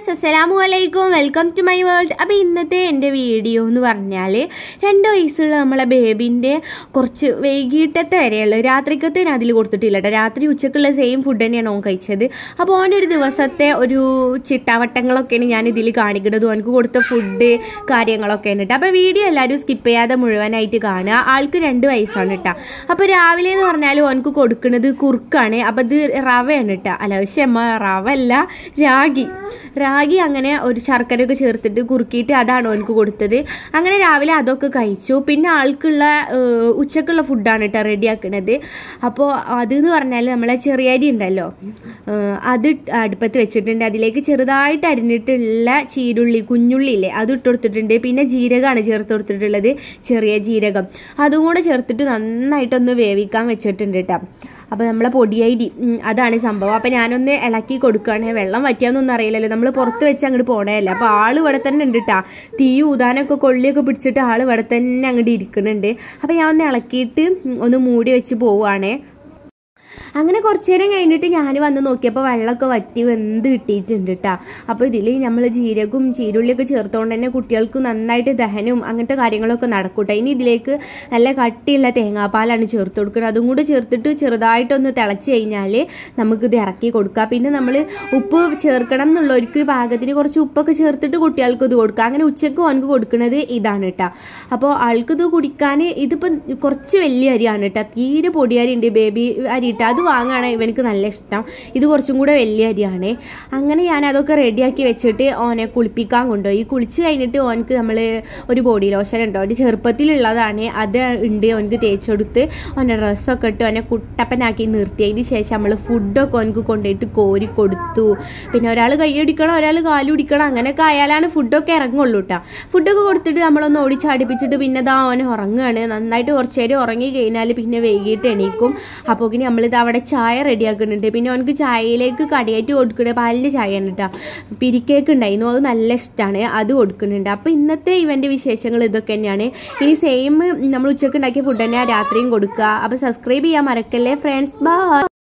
viewers അസ്സലാമു അലൈക്കും welcome to my world അപ്പോൾ ഇന്നത്തെ എൻ്റെ വീഡിയോ എന്ന് പറഞ്ഞാൽ രണ്ട് വയസ്സുള്ള നമ്മളെ ബേബിൻ്റെ കുറച്ച് വൈകിട്ടത്തെ വരെയുള്ള രാത്രിക്കത്തെ ഞാൻ അതിൽ കൊടുത്തിട്ടില്ല കേട്ടോ രാത്രി ഉച്ചക്കുള്ള സെയിം ഫുഡ് തന്നെയാണ് ഓൻ കഴിച്ചത് അപ്പോൾ ഓൻ്റെ ഒരു ദിവസത്തെ ഒരു ചിട്ടാവട്ടങ്ങളൊക്കെയാണ് ഞാൻ ഇതിൽ കാണിക്കുന്നത് ഓനക്ക് കൊടുത്ത ഫുഡ് കാര്യങ്ങളൊക്കെയാണ് കേട്ടോ അപ്പോൾ വീഡിയോ എല്ലാവരും സ്കിപ്പ് ചെയ്യാതെ മുഴുവനായിട്ട് കാണുക ആൾക്ക് രണ്ട് വയസ്സാണ് കേട്ടോ അപ്പോൾ രാവിലെ എന്ന് പറഞ്ഞാൽ ഓനക്ക് കൊടുക്കുന്നത് കുറുക്കാണ് അപ്പോൾ ഇത് റവയാണ് കേട്ടോ അല്ല ക്ഷമ റവ അല്ല രാഗി രാഗി അങ്ങനെ ഒരു ശർക്കരയൊക്കെ ചേർത്തിട്ട് കുറുക്കിയിട്ട് അതാണ് ഓനക്ക് കൊടുത്തത് അങ്ങനെ രാവിലെ അതൊക്കെ കഴിച്ചു പിന്നെ ആൾക്കുള്ള ഏഹ്, ഉച്ചക്കുള്ള ഫുഡാണ് കേട്ടോ റെഡിയാക്കണത് അപ്പോൾ അതെന്ന് പറഞ്ഞാൽ നമ്മളെ ചെറിയരി ഉണ്ടല്ലോ ഏഹ്, അത് അടുപ്പത്ത് വെച്ചിട്ടുണ്ട് അതിലേക്ക് ചെറുതായിട്ട് അരിഞ്ഞിട്ടുള്ള ചീരുള്ളി കുഞ്ഞുള്ളി ഇല്ലേ അത് ഇട്ട് കൊടുത്തിട്ടുണ്ട് പിന്നെ ജീരകമാണ് ചേർത്ത് കൊടുത്തിട്ടുള്ളത് ചെറിയ ജീരകം അതും കൂടെ ചേർത്തിട്ട് നന്നായിട്ടൊന്ന് വേവിക്കാൻ വെച്ചിട്ടുണ്ട് കേട്ടോ അപ്പോൾ നമ്മളെ പൊടിയരി ഉം, അതാണ് സംഭവം അപ്പോൾ ഞാനൊന്ന് ഇളക്കി കൊടുക്കുകയാണ് വെള്ളം വറ്റിയാന്നൊന്നും അറിയില്ലല്ലോ നമ്മൾ പുറത്ത് വെച്ച് അങ്ങോട്ട് പോണതല്ല അപ്പോൾ ആൾ ഇവിടെ തന്നെ ഉണ്ട് കേട്ടോ തീ ഊതാനൊക്കെ കൊള്ളിയൊക്കെ പിടിച്ചിട്ട് ആൾ ഇവിടെ തന്നെ അങ്ങോട്ട് ഇരിക്കുന്നുണ്ട് അപ്പോൾ ഞാൻ ഒന്ന് ഇളക്കിയിട്ട് ഉം, ഒന്ന് മൂടി വെച്ച് പോവുകയാണേ അങ്ങനെ കുറച്ച് നേരം കഴിഞ്ഞിട്ട് ഞാൻ വന്ന് നോക്കിയപ്പോൾ വെള്ളമൊക്കെ വറ്റി വെന്ത് കിട്ടിയിട്ടുണ്ട് കേട്ടോ അപ്പോൾ ഇതിൽ നമ്മൾ ജീരകവും ചീരുള്ളിയൊക്കെ ചേർത്തുകൊണ്ട് തന്നെ കുട്ടികൾക്ക് നന്നായിട്ട് ദഹനവും അങ്ങനത്തെ കാര്യങ്ങളൊക്കെ നടക്കൂട്ടോ ഇനി ഇതിലേക്ക് നല്ല കട്ടിയുള്ള തേങ്ങാപ്പാലാണ് ചേർത്ത് കൊടുക്കുന്നത് അതും കൂടി ചേർത്തിട്ട് ചെറുതായിട്ടൊന്ന് തിളച്ച് കഴിഞ്ഞാൽ നമുക്കിത് ഇറക്കി കൊടുക്കാം പിന്നെ നമ്മൾ ഉപ്പ് ചേർക്കണം എന്നുള്ളവർക്ക് പാകത്തിന് കുറച്ച് ഉപ്പൊക്കെ ചേർത്തിട്ട് കുട്ടികൾക്ക് ഇത് കൊടുക്കുക അങ്ങനെ ഉച്ചക്ക് ഓനക്ക് കൊടുക്കുന്നത് ഇതാണ് കേട്ടോ അപ്പോൾ ആൾക്കിത് കുടിക്കാൻ ഇതിപ്പം കുറച്ച് വലിയ അരിയാണ് കേട്ടോ തീരെ പൊടിയരി ഉണ്ട് ബേബി അരി ഇട്ട് അത് വാങ്ങുകയാണ് ഇവനക്ക് നല്ല ഇഷ്ടം ഇത് കുറച്ചും കൂടെ വലിയ അരിയാണ് അങ്ങനെ ഞാൻ അതൊക്കെ റെഡിയാക്കി വെച്ചിട്ട് ഓനെ കുളിപ്പിക്കാൻ കൊണ്ടുപോയി കുളിച്ച് കഴിഞ്ഞിട്ട് ഓനക്ക് നമ്മൾ ഒരു ബോഡി ലോഷൻ ഉണ്ടോ ഒരു ചെറുപ്പത്തിലുള്ളതാണ് അത് ഉണ്ട് ഓനക്ക് തേച്ചെടുത്ത് ഓൻ്റെ ഡ്രസ്സൊക്കെ ഇട്ട് ഓനെ കുട്ടപ്പനാക്കി നിർത്തിയതിന് ശേഷം നമ്മൾ ഫുഡൊക്കെ ഓനക്ക് കൊണ്ടുപോയിട്ട് കോരി കൊടുത്തു പിന്നെ ഒരാൾ കൈയടിക്കണം ഒരാൾ കാലുടിക്കണം അങ്ങനെയൊക്കെ ആയാലാണ് ഫുഡൊക്കെ ഇറങ്ങുള്ളൂ കേട്ടോ ഫുഡൊക്കെ കൊടുത്തിട്ട് നമ്മളൊന്ന് ഓടിച്ചടിപ്പിച്ചിട്ട് പിന്നെ ദാ ഓനെ ഉറങ്ങുകയാണ് നന്നായിട്ട് കുറച്ച് നേരം ഉറങ്ങി കഴിഞ്ഞാൽ പിന്നെ വൈകിട്ട് എണീക്കും അപ്പോൾ ഇനി നമ്മളിത് അവിടെ ചായ റെഡിയാക്കുന്നുണ്ട് പിന്നെ അവനക്ക് ചായയിലേക്ക് കടിയായിട്ട് കൊടുക്കുന്നത് പാലിൻ്റെ ചായയാണ് കേട്ടോ പിരിക്കേക്ക് ഉണ്ടായിരുന്നു അത് നല്ല ഇഷ്ടമാണ് അത് കൊടുക്കുന്നുണ്ട് അപ്പോൾ ഇന്നത്തെ ഇവൻ്റെ വിശേഷങ്ങൾ ഇതൊക്കെ തന്നെയാണ് ഇനി സെയിം നമ്മൾ ഉച്ചക്ക് ഉണ്ടാക്കിയ ഫുഡ് തന്നെ രാത്രിയും കൊടുക്കുക അപ്പോൾ സബ്സ്ക്രൈബ് ചെയ്യാൻ മറക്കല്ലേ ഫ്രണ്ട്സ് ബൈ